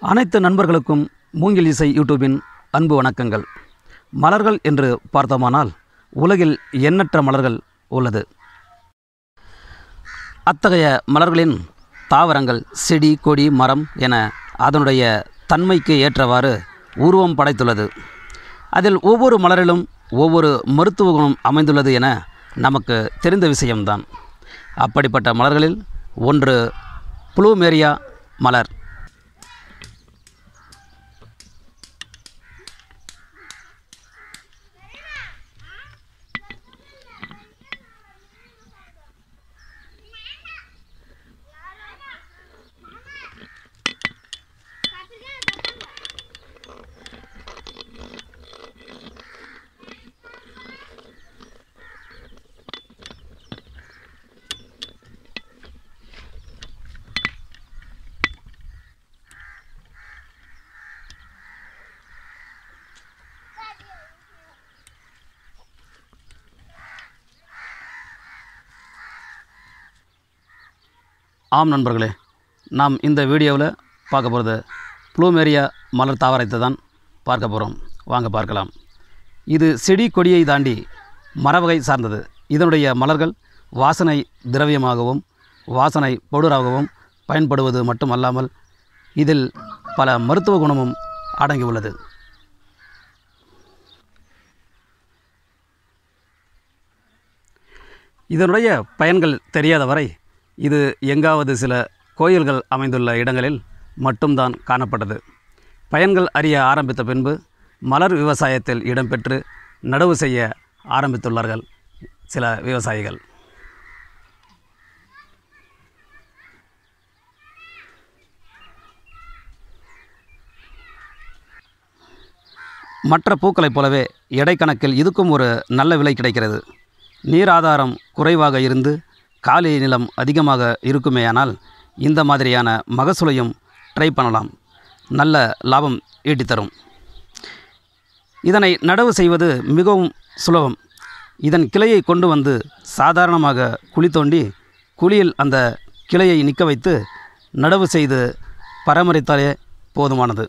அனைத்து நண்பர்களுக்கும் மூங்கில் இசை யூடியூபின் அன்பு வணக்கங்கள் மலர்கள் என்று பார்த்தோமானால் உலகில் எண்ணற்ற மலர்கள் உள்ளது அத்தகைய மலர்களின் தாவரங்கள் செடி கொடி மரம் என அதனுடைய தன்மைக்கு ஏற்றவாறு உருவம் படைத்துள்ளது அதில் ஒவ்வொரு மலரிலும் ஒவ்வொரு மருத்துவ குணம் அமைந்துள்ளது என நமக்கு தெரிந்த விஷயம்தான் அப்படிப்பட்ட மலர்களில் ஒன்று ப்ளூமேரியா மலர் ஆம் நண்பர்களே நாம் இந்த வீடியோவில் பார்க்க போகிறது ப்ளூமேரியா மலர் தாவரத்தை தான் பார்க்க போகிறோம் வாங்க பார்க்கலாம் இது செடி கொடியை தாண்டி மரவகை சார்ந்தது இதனுடைய மலர்கள் வாசனை திரவியமாகவும் வாசனை பவுடராகவும் பயன்படுவது மட்டுமல்லாமல் இதில் பல மருத்துவ குணமும் அடங்கியுள்ளது இதனுடைய பயன்கள் தெரியாத வரை இது எங்காவது சில கோயில்கள் அமைந்துள்ள இடங்களில் மட்டும்தான் காணப்பட்டது பயன்கள் அறிய ஆரம்பித்த பின்பு மலர் விவசாயத்தில் இடம்பெற்று நடவு செய்ய ஆரம்பித்துள்ளார்கள் சில விவசாயிகள் மற்ற பூக்களைப் போலவே எடை கணக்கில் இதுக்கும் ஒரு நல்ல விலை கிடைக்கிறது நீர் ஆதாரம் குறைவாக இருந்து காலி நிலம் அதிகமாக இருக்குமேயானால் இந்த மாதிரியான மகசூலையும் ட்ரை பண்ணலாம் நல்ல லாபம் ஈட்டித்தரும் இதனை நடவு செய்வது மிகவும் சுலபம் இதன் கிளையை கொண்டு வந்து சாதாரணமாக குழி தோண்டி குழியில் அந்த கிளையை நிற்க வைத்து நடவு செய்து பராமரித்தாலே போதுமானது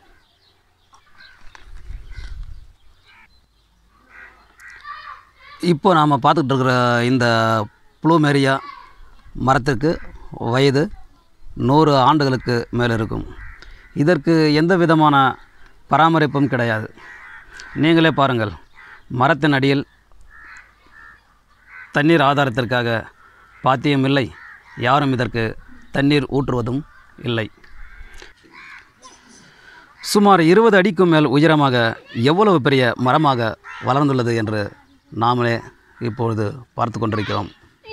இப்போ நாம் பார்த்துக்கிட்டு இருக்கிற இந்த ப்ளூமேரியா மரத்திற்கு வயது நூறு ஆண்டுகளுக்கு மேல் இருக்கும் இதற்கு எந்த விதமான பராமரிப்பும் கிடையாது நீங்களே பாருங்கள் மரத்தின் அடியில் தண்ணீர் ஆதாரத்திற்காக பாத்தியம் இல்லை யாரும் இதற்கு தண்ணீர் ஊற்றுவதும் இல்லை சுமார் இருபது அடிக்கும் மேல் உயரமாக எவ்வளவு பெரிய மரமாக வளர்ந்துள்ளது என்று நாமளே இப்பொழுது பார்த்து கொண்டிருக்கிறோம்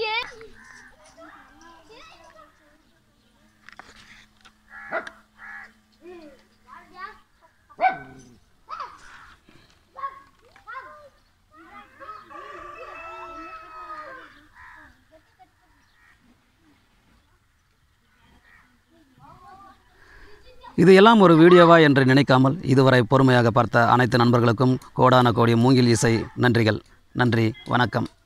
இது எல்லாம் ஒரு வீடியோவா என்று நினைக்காமல் இதுவரை பொறுமையாக பார்த்த அனைத்து நண்பர்களுக்கும் கோடான கோடி மூங்கில் இசை நன்றிகள் நன்றி வணக்கம்